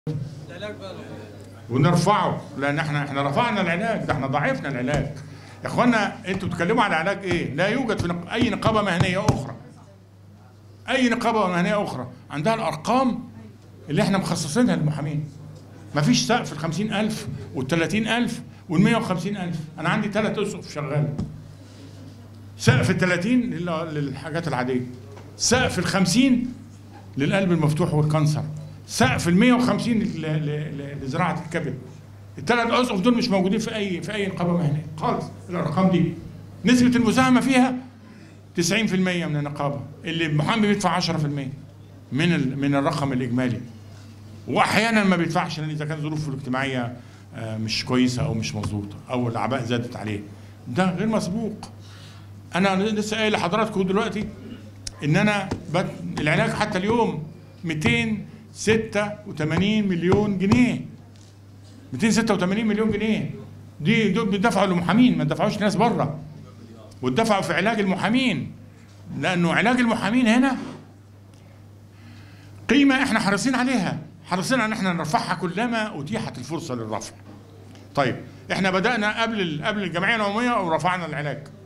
ونرفعه لان احنا احنا رفعنا العلاج ده احنا ضاعفنا العلاج يا اخوانا انتوا بتتكلموا على علاج ايه؟ لا يوجد في نق- اي نقابه مهنيه اخرى اي نقابه مهنيه اخرى عندها الارقام اللي احنا مخصصينها للمحامين مفيش سقف ال 50000 وال 30000 وال 150000 انا عندي ثلاث اسقف شغاله سقف ال 30 لل- للحاجات العاديه سقف ال 50 للقلب المفتوح والكانسر سقف ال 150 ل- ل- ل- لزراعه الكبد الثلاث اسقف دول مش موجودين في اي في اي نقابه مهنيه خالص الارقام دي نسبه المساهمه فيها 90% من النقابه اللي المحامي بيدفع 10% من ال- من الرقم الاجمالي واحيانا ما بيدفعش لان اذا كان ظروفه الاجتماعيه آه، مش كويسه او مش مظبوطه او الاعباء زادت عليه ده غير مسبوق انا لسه قايل لحضراتكم دلوقتي ان انا بت... العلاج حتى اليوم 286 مليون جنيه 286 مليون جنيه دي دول بيدفعوا للمحامين ما دفعوش ناس بره واتدفعوا في علاج المحامين لانه علاج المحامين هنا قيمه احنا حريصين عليها حريصين ان احنا نرفعها كلما اتيحت الفرصه للرفع طيب احنا بدانا قبل ال- قبل الجمعيه العموميه ورفعنا العلاج